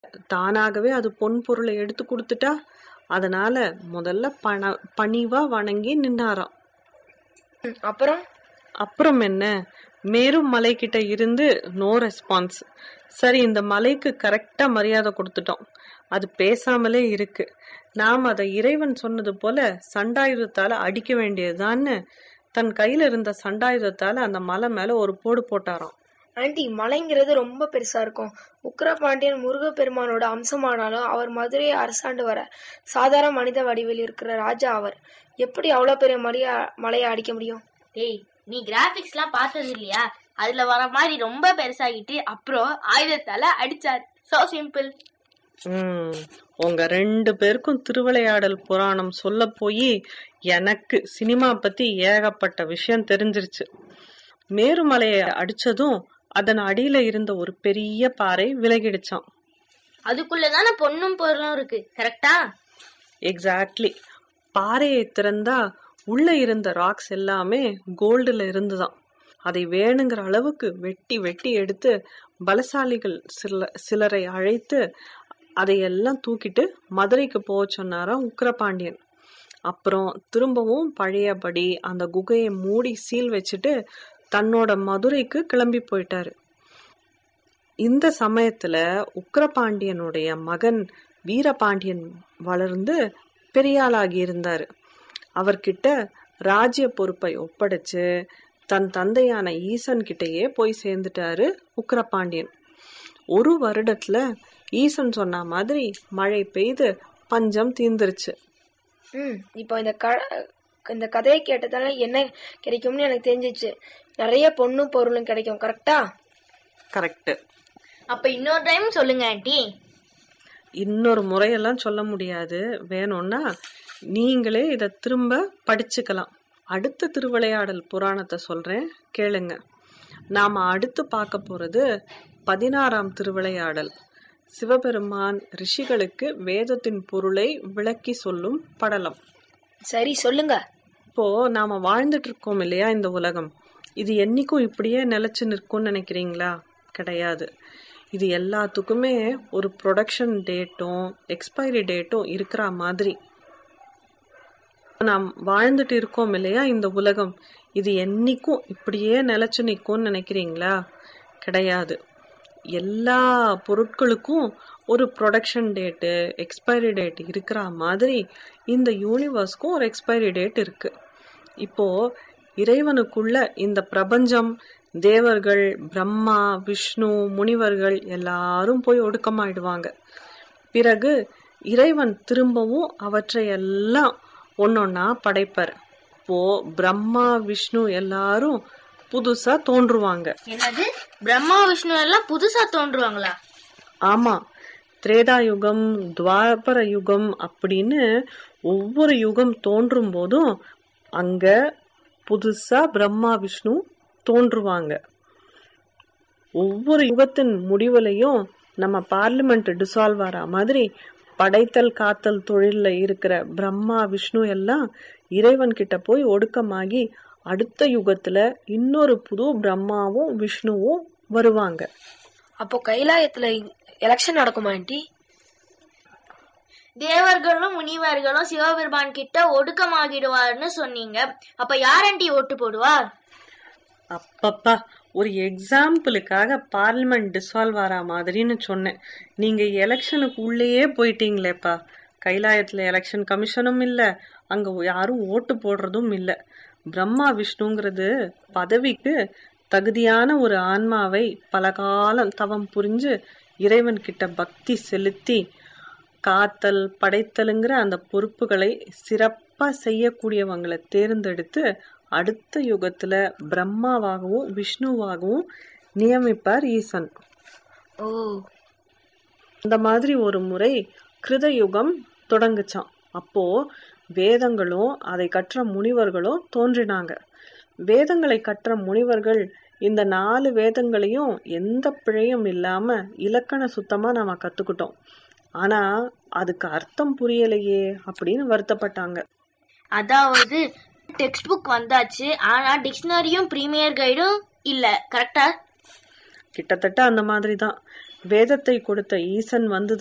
தானாகவே அது பொன் பொருளை எடுத்து கொடுத்துட்டா அதனால முதல்ல பண பணிவா வணங்கி நின்னாராம் ம், அப்புறம் அப்புறம் என்ன மேரும் மலை கிட்ட இருந்து நோ ரெஸ்பான்ஸ் சரி இந்த மலைக்கு கரெக்டா மரியாதை கொடுத்துட்டோம் அது பேசாமலே இருக்கு நாம் அதை இறைவன் சொன்னது போல சண்டாயுதத்தால அடிக்க வேண்டியதுதான்னு தன் கையில இருந்த சண்டாயுதத்தால அந்த மலை மேல ஒரு போடு போட்டாராம் ஆண்டி மலைங்கிறது ரொம்ப பெருசா இருக்கும் உக்கிரபாண்டியன் முருகப்பெருமானோட அம்சமானாலும் அவர் மதுரையை அரசாண்டு வர சாதாரண மனித வடிவில் இருக்கிற ராஜா அவர் எப்படி அவ்வளவு பெரிய மலையா மலையை அடிக்க முடியும் டேய் நீ கிராபிக்ஸ்லாம் பார்த்தது இல்லையா அதுல வர மாதிரி ரொம்ப பெருசாகிட்டு அப்புறம் ஆயுதத்தால அடிச்சார் சோ சிம்பிள் ம் உங்க ரெண்டு பேருக்கும் திருவிளையாடல் புராணம் சொல்ல போய் எனக்கு சினிமா பத்தி ஏகப்பட்ட விஷயம் தெரிஞ்சிருச்சு மேருமலையை அடிச்சதும் அதன் அடியில இருந்த ஒரு பெரிய பாறை விலகிடுச்சான் அதுக்குள்ளதானே பொண்ணும் பொருளும் இருக்கு கரெக்டா எக்ஸாக்ட்லி பாறையை திறந்தா உள்ள இருந்த ராக்ஸ் எல்லாமே கோல்டுல இருந்துதான் அதை வேணுங்கிற அளவுக்கு வெட்டி வெட்டி எடுத்து பலசாலிகள் சில சிலரை அழைத்து அதையெல்லாம் தூக்கிட்டு மதுரைக்கு போக சொன்னாராம் உக்கிரபாண்டியன் அப்புறம் திரும்பவும் பழையபடி அந்த குகையை மூடி சீல் வச்சுட்டு தன்னோட மதுரைக்கு கிளம்பி போயிட்டாரு இந்த சமயத்துல உக்கிரபாண்டியனுடைய மகன் வீரபாண்டியன் வளர்ந்து பெரியாளாகி இருந்தாரு அவர்கிட்ட ராஜ்ய பொறுப்பை ஒப்படைச்சு தன் தந்தையான ஈசன் கிட்டயே போய் சேர்ந்துட்டாரு உக்கிரபாண்டியன் ஒரு வருடத்துல ஈசன் சொன்ன மாதிரி மழை பெய்து பஞ்சம் தீர்ந்துருச்சு ம் இப்போ இந்த க இந்த கதையை கேட்டதால என்ன கிடைக்கும்னு எனக்கு தெரிஞ்சிச்சு நிறைய பொண்ணும் பொருளும் கிடைக்கும் கரெக்டா கரெக்ட் அப்ப இன்னொரு டைம் சொல்லுங்க ஆண்டி இன்னொரு முறையெல்லாம் சொல்ல முடியாது வேணும்னா நீங்களே இதை திரும்ப படிச்சுக்கலாம் அடுத்த திருவிளையாடல் புராணத்தை சொல்றேன் கேளுங்க நாம அடுத்து பார்க்க போறது பதினாறாம் திருவிளையாடல் சிவபெருமான் ரிஷிகளுக்கு வேதத்தின் பொருளை விளக்கி சொல்லும் படலம் சரி சொல்லுங்க இப்போ நாம வாழ்ந்துட்டு இருக்கோம் இல்லையா இந்த உலகம் இது என்னைக்கும் இப்படியே நிலைச்சு நிற்கும்னு நினைக்கிறீங்களா கிடையாது இது எல்லாத்துக்குமே ஒரு ப்ரொடக்ஷன் டேட்டும் எக்ஸ்பைரி டேட்டும் இருக்கிற மாதிரி நாம் வாழ்ந்துட்டு இருக்கோம் இல்லையா இந்த உலகம் இது என்னைக்கும் இப்படியே நிலைச்சு நிற்கும்னு நினைக்கிறீங்களா கிடையாது எல்லா பொருட்களுக்கும் ஒரு ப்ரொடக்ஷன் டேட்டு எக்ஸ்பைரி டேட் இருக்கிற மாதிரி இந்த யூனிவர்ஸ்க்கும் ஒரு எக்ஸ்பைரி டேட் இருக்கு இப்போ இறைவனுக்குள்ள இந்த பிரபஞ்சம் தேவர்கள் பிரம்மா விஷ்ணு முனிவர்கள் எல்லாரும் போய் ஒடுக்கமாயிடுவாங்க பிறகு இறைவன் திரும்பவும் அவற்றையெல்லாம் ஒன்னொன்னா படைப்பார் இப்போ பிரம்மா விஷ்ணு எல்லாரும் புதுசா தோன்றுவாங்க என்னது பிரம்மா விஷ்ணு எல்லாம் புதுசா தோன்றுவாங்களா ஆமா திரேதா யுகம் துவாபர யுகம் அப்படின்னு ஒவ்வொரு யுகம் தோன்றும் போதும் அங்க புதுசா பிரம்மா விஷ்ணு தோன்றுவாங்க ஒவ்வொரு யுகத்தின் முடிவுலையும் நம்ம பார்லிமெண்ட் டிசால்வ் ஆற மாதிரி படைத்தல் காத்தல் தொழில்ல இருக்கிற பிரம்மா விஷ்ணு எல்லாம் இறைவன் கிட்ட போய் ஒடுக்கமாகி அடுத்த யுகத்துல இன்னொரு புது பிரம்மாவும் விஷ்ணுவும் வருவாங்க அப்போ கைலாயத்துல எலெக்ஷன் நடக்குமா ஆண்டி தேவர்களும் முனிவர்களும் சிவபெருமான் கிட்ட ஒடுக்கமாகிடுவார்னு சொன்னீங்க அப்ப யார் ஆண்டி ஓட்டு போடுவார் அப்பப்பா ஒரு எக்ஸாம்பிளுக்காக பார்லிமெண்ட் டிசால்வ் ஆற மாதிரின்னு சொன்னேன் நீங்க எலெக்ஷனுக்கு உள்ளேயே போயிட்டீங்களேப்பா கைலாயத்துல எலெக்ஷன் கமிஷனும் இல்ல அங்க யாரும் ஓட்டு போடுறதும் இல்ல பிரம்மா விஷ்ணுங்கிறது பதவிக்கு தகுதியான ஒரு ஆன்மாவை பல காலம் தவம் புரிஞ்சு இறைவன் கிட்ட பக்தி செலுத்தி காத்தல் படைத்தலுங்கிற அந்த பொறுப்புகளை சிறப்பா செய்யக்கூடியவங்களை தேர்ந்தெடுத்து அடுத்த யுகத்துல பிரம்மாவாகவும் விஷ்ணுவாகவும் நியமிப்பார் ஈசன் ஓ இந்த மாதிரி ஒரு முறை கிருத யுகம் தொடங்குச்சான் அப்போ வேதங்களும் அதை கற்ற முனிவர்களும் தோன்றினாங்க வேதங்களை கற்ற முனிவர்கள் இந்த நாலு வேதங்களையும் எந்த பிழையும் இல்லாம இலக்கண சுத்தமா நாம கத்துக்கிட்டோம் ஆனா அதுக்கு அர்த்தம் புரியலையே அப்படின்னு வருத்தப்பட்டாங்க அதாவது டெக்ஸ்ட் புக் வந்தாச்சு ஆனா டிக்ஷனரியும் பிரீமியர் கைடும் இல்ல கரெக்டா கிட்டத்தட்ட அந்த மாதிரி தான் வேதத்தை கொடுத்த ஈசன் வந்து